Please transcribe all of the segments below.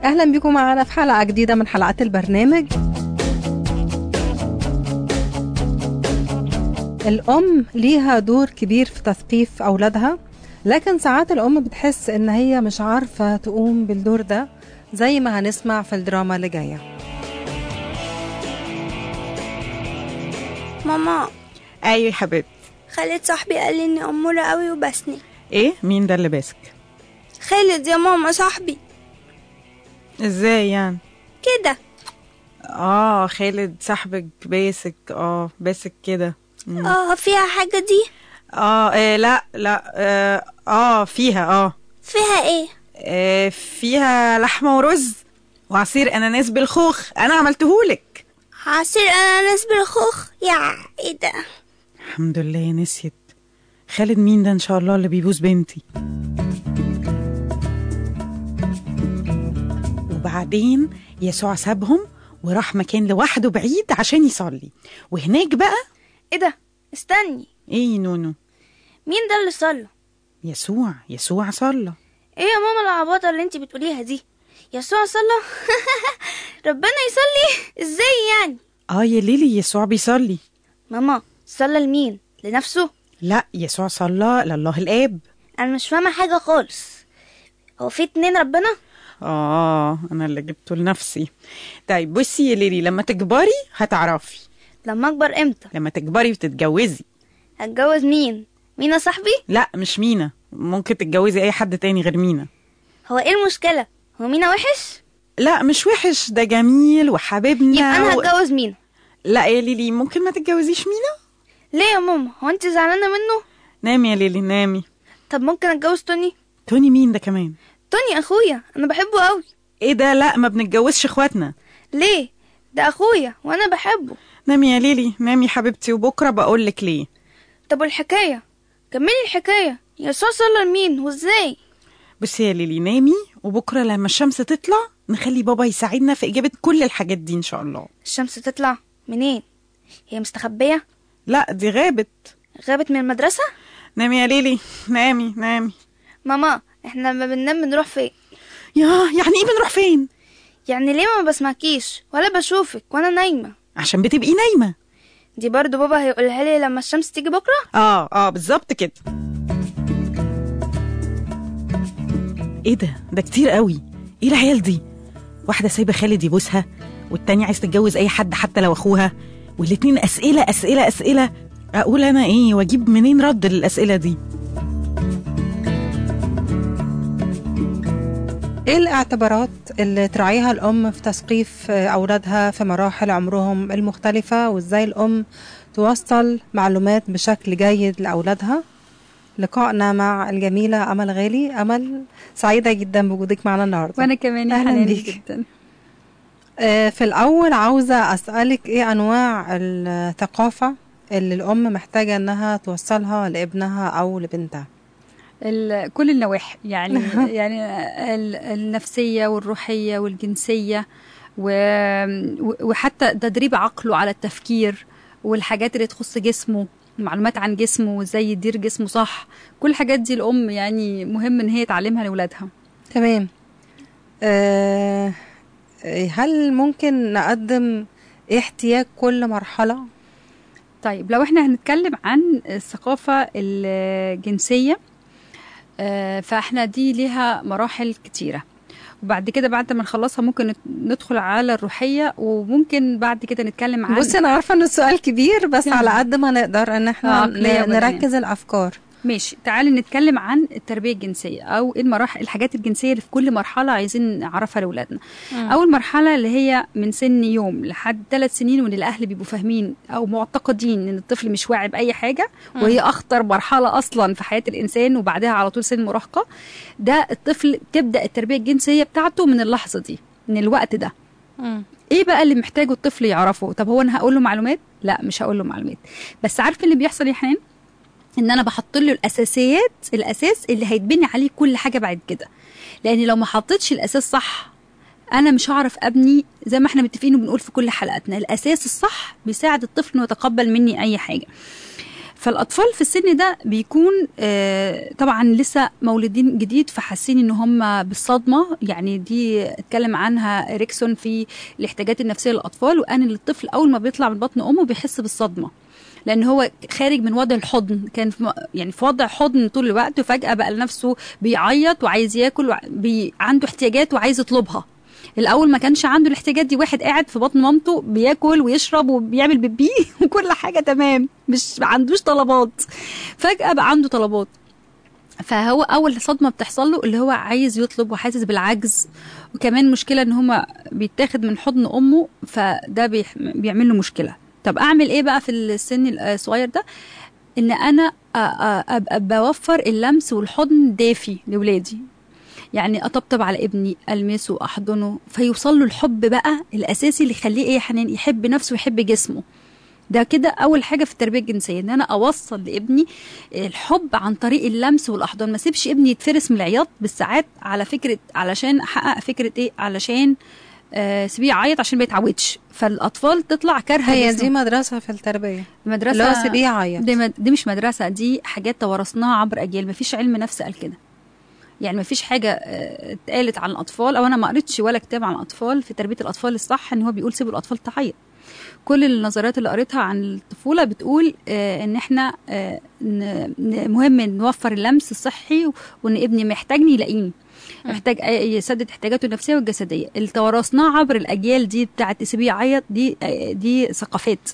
أهلا بكم معنا في حلقة جديدة من حلقات البرنامج الأم ليها دور كبير في تثقيف أولادها لكن ساعات الأم بتحس إن هي مش عارفة تقوم بالدور ده زي ما هنسمع في الدراما اللي جاية ماما ايوه يا حبيبتي خالد صاحبي قال لي اني اموره قوي وبسني ايه مين ده اللي باسك خالد يا ماما صاحبي ازاي يعني كده اه خالد صاحبك باسك اه باسك كده مم. اه فيها حاجه دي اه إيه لا لا اه, آه فيها اه فيها ايه آه، فيها لحمه ورز وعصير اناناس بالخوخ انا عملتهولك عصير اناناس بالخوخ يا ايه ده الحمد لله نسيت خالد مين ده ان شاء الله اللي بيبوس بنتي وبعدين يسوع سابهم وراح مكان لوحده بعيد عشان يصلي وهناك بقى ايه ده استني ايه يا نونو مين ده اللي صلى يسوع يسوع صلى ايه يا ماما العباطه اللي انت بتقوليها دي يسوع صلى ربنا يصلي ازاي يعني اه يا ليلي يسوع بيصلي ماما صلى لمين لنفسه لا يسوع صلى لله الاب انا مش فاهمه حاجه خالص هو في اتنين ربنا اه انا اللي جبته لنفسي طيب بصي يا ليلي لما تكبري هتعرفي لما اكبر امتى لما تكبري وتتجوزي هتجوز مين مينا صاحبي لا مش مينا ممكن تتجوزي اي حد تاني غير مينا هو ايه المشكله هو مينا وحش لا مش وحش ده جميل وحبيبنا يبقى انا و- هتجوز مينا لا يا ليلي ممكن ما تتجوزيش مينا ليه يا ماما هو انت زعلانه منه نامي يا ليلي نامي طب ممكن اتجوز توني توني مين ده كمان توني اخويا انا بحبه قوي ايه ده لا ما بنتجوزش اخواتنا ليه ده اخويا وانا بحبه نامي يا ليلي نامي حبيبتي وبكره بقول لك ليه طب والحكايه كملي الحكايه يسوع صلى لمين وازاي بصي يا ليلي نامي وبكره لما الشمس تطلع نخلي بابا يساعدنا في اجابه كل الحاجات دي ان شاء الله الشمس تطلع منين هي مستخبيه لا دي غابت غابت من المدرسه نامي يا ليلي نامي نامي ماما احنا لما بننام بنروح فين يا يعني ايه بنروح فين يعني ليه ما بسمعكيش ولا بشوفك وانا نايمه عشان بتبقي نايمه دي برضو بابا هيقولها لي لما الشمس تيجي بكره اه اه بالظبط كده ايه ده ده كتير قوي ايه العيال دي واحده سايبه خالد يبوسها والتانية عايز تتجوز اي حد حتى لو اخوها والاتنين اسئله اسئله اسئله اقول انا ايه واجيب منين رد للاسئله دي إيه الاعتبارات اللي تراعيها الأم في تثقيف أولادها في مراحل عمرهم المختلفة وإزاي الأم توصل معلومات بشكل جيد لأولادها لقائنا مع الجميلة أمل غالي أمل سعيدة جدا بوجودك معنا النهاردة وانا كمان يا أهلاً حنان بيك. جدا آه، في الأول عاوزة أسألك إيه أنواع الثقافة اللي الأم محتاجة إنها توصلها لابنها أو لبنتها ال- كل النواحي يعني يعني ال- النفسيه والروحيه والجنسيه و- و- وحتى تدريب عقله على التفكير والحاجات اللي تخص جسمه معلومات عن جسمه وازاي يدير جسمه صح كل الحاجات دي الام يعني مهم ان هي تعلمها لاولادها تمام آه، هل ممكن نقدم إيه احتياج كل مرحلة طيب لو احنا هنتكلم عن الثقافة الجنسية آه، فاحنا دي ليها مراحل كتيرة وبعد كده بعد ما نخلصها ممكن نت- ندخل على الروحية وممكن بعد كده نتكلم عن بصي أنا عارفة إن السؤال كبير بس يعني. على قد ما نقدر إن إحنا آه، عقلية ن- وبدنية. نركز الأفكار ماشي تعالي نتكلم عن التربية الجنسية أو إيه المراحل الحاجات الجنسية اللي في كل مرحلة عايزين نعرفها لأولادنا أول مرحلة اللي هي من سن يوم لحد ثلاث سنين وإن الأهل بيبقوا فاهمين أو معتقدين إن الطفل مش واعي بأي حاجة وهي أخطر مرحلة أصلا في حياة الإنسان وبعدها على طول سن المراهقة ده الطفل تبدأ التربية الجنسية بتاعته من اللحظة دي من الوقت ده ايه بقى اللي محتاجه الطفل يعرفه طب هو انا هقول له معلومات لا مش هقول له معلومات بس عارف اللي بيحصل يا حنان ان انا بحط له الاساسيات الاساس اللي هيتبني عليه كل حاجه بعد كده لان لو ما حطيتش الاساس صح انا مش هعرف ابني زي ما احنا متفقين وبنقول في كل حلقاتنا الاساس الصح بيساعد الطفل انه يتقبل مني اي حاجه فالاطفال في السن ده بيكون آه، طبعا لسه مولودين جديد فحاسين ان هم بالصدمه يعني دي اتكلم عنها اريكسون في الاحتياجات النفسيه للاطفال وان الطفل اول ما بيطلع من بطن امه بيحس بالصدمه لان هو خارج من وضع الحضن كان في م- يعني في وضع حضن طول الوقت وفجاه بقى لنفسه بيعيط وعايز ياكل وع- بي عنده احتياجات وعايز يطلبها الاول ما كانش عنده الاحتياجات دي واحد قاعد في بطن مامته بياكل ويشرب وبيعمل بيبي وكل حاجه تمام مش ما عندوش طلبات فجاه بقى عنده طلبات فهو اول صدمه بتحصل له اللي هو عايز يطلب وحاسس بالعجز وكمان مشكله ان هو بيتاخد من حضن امه فده بيح- بيعمل له مشكله طب اعمل ايه بقى في السن الصغير ده ان انا أ- أ- ابقى بوفر اللمس والحضن دافي لاولادي يعني اطبطب على ابني المسه احضنه فيوصل له الحب بقى الاساسي اللي يخليه ايه يا حنان يحب نفسه ويحب جسمه ده كده اول حاجه في التربيه الجنسيه ان انا اوصل لابني الحب عن طريق اللمس والاحضان ما اسيبش ابني يتفرس من العياط بالساعات على فكره علشان احقق فكره ايه علشان آه سيبيه يعيط عشان ما يتعودش فالاطفال تطلع كارهه هي جسمه. دي مدرسة في التربية مدرسه اللي هو سيبيه يعيط دي, مد- دي مش مدرسة دي حاجات توارثناها عبر أجيال مفيش علم نفس قال كده يعني مفيش حاجة آه، اتقالت عن الأطفال أو أنا ما قريتش ولا كتاب عن الأطفال في تربية الأطفال الصح إن هو بيقول سيبوا الأطفال تعيط كل النظريات اللي قريتها عن الطفولة بتقول آه، إن إحنا آه، ن- ن- مهم نوفر اللمس الصحي وإن ابني محتاجني يلاقيني محتاج أي- يسدد احتياجاته النفسيه والجسديه اللي توارثناه عبر الاجيال دي بتاعت سيبيه يعيط دي آه، دي ثقافات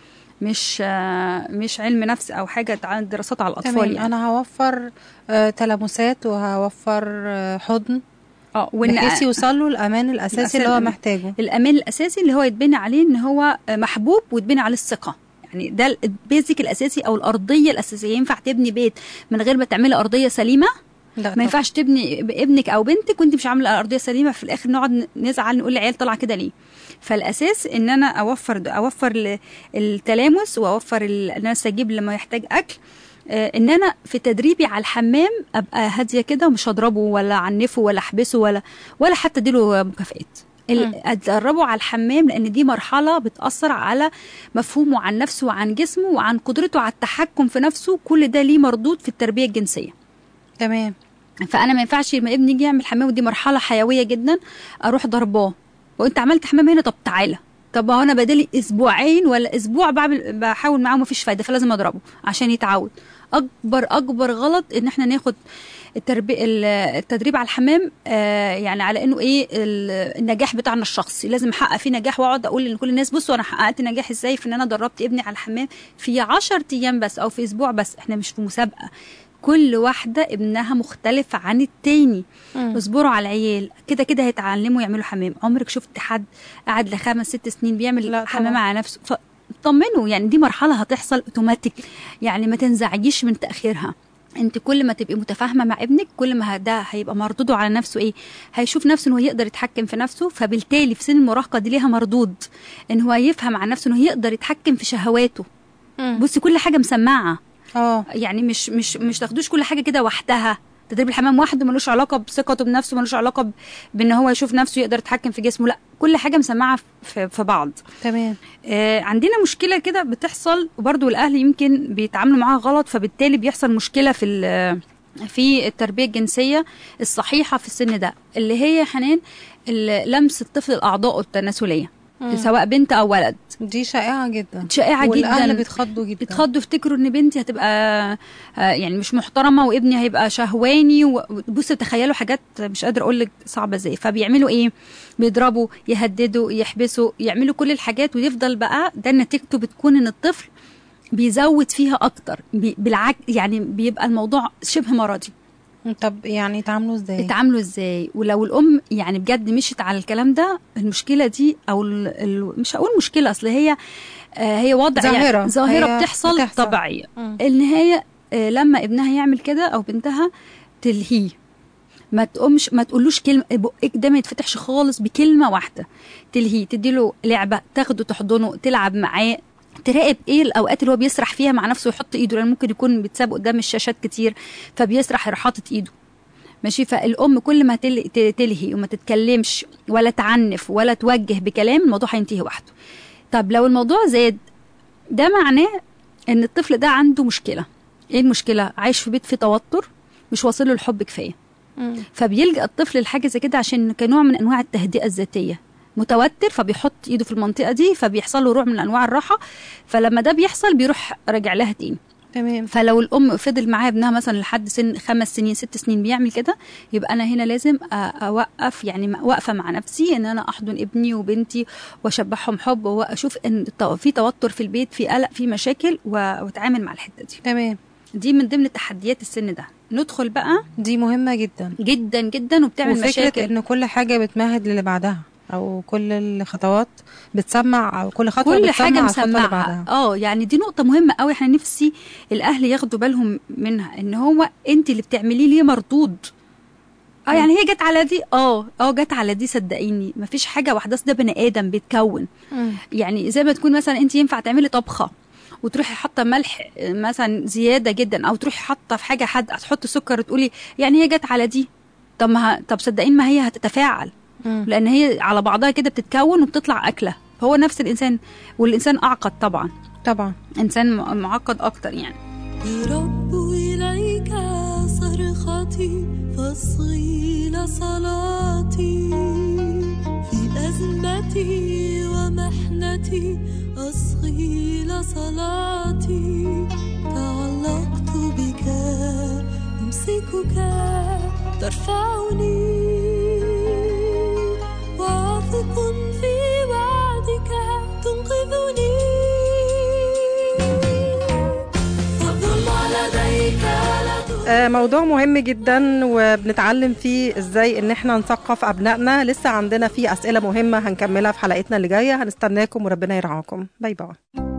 مش آه، مش علم نفس او حاجه عن دراسات على الاطفال تمام يعني انا هوفر آه، تلامسات وهوفر آه، حضن اه وان بحيث يوصل له الامان الاساسي اللي هو الأمان- محتاجه الامان الاساسي اللي هو يتبني عليه ان هو محبوب ويتبني عليه الثقه يعني ده البيزك الاساسي او الارضيه الاساسيه ينفع تبني بيت من غير ما تعملي ارضيه سليمه لا ما ينفعش تبني ابنك او بنتك وانت مش عامله ارضيه سليمه في الاخر نقعد نزعل نقول العيال طالعه كده ليه فالاساس ان انا اوفر اوفر ل- التلامس واوفر ال- ان انا استجيب لما يحتاج اكل آه، ان انا في تدريبي على الحمام ابقى هاديه كده ومش هضربه ولا عنفه ولا احبسه ولا ولا حتى اديله مكافئات ال- مم. ادربه على الحمام لان دي مرحله بتاثر على مفهومه عن نفسه وعن جسمه وعن قدرته على التحكم في نفسه كل ده ليه مردود في التربيه الجنسيه تمام فانا ما ينفعش لما ابني يجي يعمل حمام ودي مرحله حيويه جدا اروح ضرباه وانت عملت حمام هنا طب تعالى طب هو انا بدالي اسبوعين ولا اسبوع بعمل بحاول معاه ومفيش فايده فلازم اضربه عشان يتعود اكبر اكبر غلط ان احنا ناخد التربيه التدريب على الحمام آه يعني على انه ايه ال- النجاح بتاعنا الشخصي لازم احقق فيه نجاح واقعد اقول لكل الناس بصوا انا حققت نجاح ازاي في ان انا دربت ابني على الحمام في 10 ايام بس او في اسبوع بس احنا مش في مسابقه كل واحده ابنها مختلف عن التاني اصبروا على العيال كده كده هيتعلموا يعملوا حمام عمرك شفت حد قعد لخمس ست سنين لا بيعمل طبعا. حمام على نفسه فطمنوا يعني دي مرحله هتحصل اوتوماتيك يعني ما تنزعجيش من تاخيرها انت كل ما تبقي متفاهمه مع ابنك كل ما ده هيبقى مردوده على نفسه ايه هيشوف نفسه ان هو يقدر يتحكم في نفسه فبالتالي في سن المراهقه دي ليها مردود ان هو يفهم عن نفسه انه يقدر يتحكم في شهواته مم. بصي كل حاجه مسمعه اه يعني مش مش مش تاخدوش كل حاجه كده وحدها تدريب الحمام وحده ملوش علاقه بثقته بنفسه ملوش علاقه ب- بان هو يشوف نفسه يقدر يتحكم في جسمه لا كل حاجه مسمعه في, في بعض تمام آه عندنا مشكله كده بتحصل وبرضو الاهل يمكن بيتعاملوا معاها غلط فبالتالي بيحصل مشكله في ال- في التربيه الجنسيه الصحيحه في السن ده اللي هي حنان ال- لمس الطفل الاعضاء التناسليه مم. سواء بنت او ولد دي شائعة جدا شائعه والاهل جدا بيتخضوا جدا بيتخضوا يفتكروا ان بنتي هتبقى آه، يعني مش محترمه وابني هيبقى شهواني وبصوا تخيلوا حاجات مش قادره اقول لك صعبه ازاي فبيعملوا ايه بيضربوا يهددوا يحبسوا يعملوا كل الحاجات ويفضل بقى ده نتيجته بتكون ان الطفل بيزود فيها اكتر بي- بالعكس يعني بيبقى الموضوع شبه مرضي طب يعني يتعاملوا ازاي اتعاملوا ازاي ولو الام يعني بجد مشت على الكلام ده المشكله دي او ال ال مش هقول مشكله اصل هي آه هي وضع ظاهرة. يعني ظاهره هي بتحصل, بتحصل. طبيعيه مم. النهايه آه لما ابنها يعمل كده او بنتها تلهيه ما تقومش ما تقولوش كلمه بقك ده ما يتفتحش خالص بكلمه واحده تلهيه تديله لعبه تاخده تحضنه تلعب معاه تراقب ايه الاوقات اللي هو بيسرح فيها مع نفسه ويحط ايده لان ممكن يكون بيتساب قدام الشاشات كتير فبيسرح يروح حاطط ايده ماشي فالام كل ما تل- ت- تلهي وما تتكلمش ولا تعنف ولا توجه بكلام الموضوع هينتهي وحده طب لو الموضوع زاد ده معناه ان الطفل ده عنده مشكله ايه المشكله عايش في بيت فيه توتر مش واصل له الحب كفايه فبيلجأ الطفل لحاجه زي كده عشان كنوع من انواع التهدئه الذاتيه متوتر فبيحط ايده في المنطقه دي فبيحصل له نوع من انواع الراحه فلما ده بيحصل بيروح راجع لها تاني تمام فلو الام فضل معايا ابنها مثلا لحد سن خمس سنين ست سنين بيعمل كده يبقى انا هنا لازم أ- اوقف يعني م- واقفه مع نفسي ان انا احضن ابني وبنتي واشبعهم حب واشوف ان التو- في توتر في البيت في قلق في مشاكل و- واتعامل مع الحته دي تمام دي من ضمن تحديات السن ده ندخل بقى دي مهمة جدا جدا جدا وبتعمل وفكرة مشاكل ان كل حاجة بتمهد للي بعدها او كل الخطوات بتسمع او كل خطوة كل بتسمع حاجه الخطوة اللي مسمعها بعدها اه يعني دي نقطه مهمه قوي احنا نفسي الاهل ياخدوا بالهم منها ان هو انت اللي بتعمليه ليه مردود اه يعني هي جت على دي اه اه جت على دي صدقيني مفيش حاجه واحده أصل ده بني ادم بيتكون مم. يعني زي ما تكون مثلا انت ينفع تعملي طبخه وتروحي حاطه ملح آه، مثلا زياده جدا او تروحي حاطه في حاجه حد هتحطي سكر وتقولي يعني هي جت على دي طب ما ه- طب صدقين ما هي هتتفاعل مم. لان هي على بعضها كده بتتكون وبتطلع اكله هو نفس الانسان والانسان اعقد طبعا طبعا انسان م- معقد اكتر يعني يا رب إليك صرختي فاصغي لصلاتي في أزمتي ومحنتي أصغي لصلاتي تعلقت بك أمسكك ترفعني واثق في وعدك تنقذني فالظلم لديك لا آه، موضوع مهم جدا وبنتعلم فيه ازاي ان احنا نثقف ابنائنا لسه عندنا فيه اسئله مهمه هنكملها في حلقتنا اللي جايه هنستناكم وربنا يرعاكم باي باي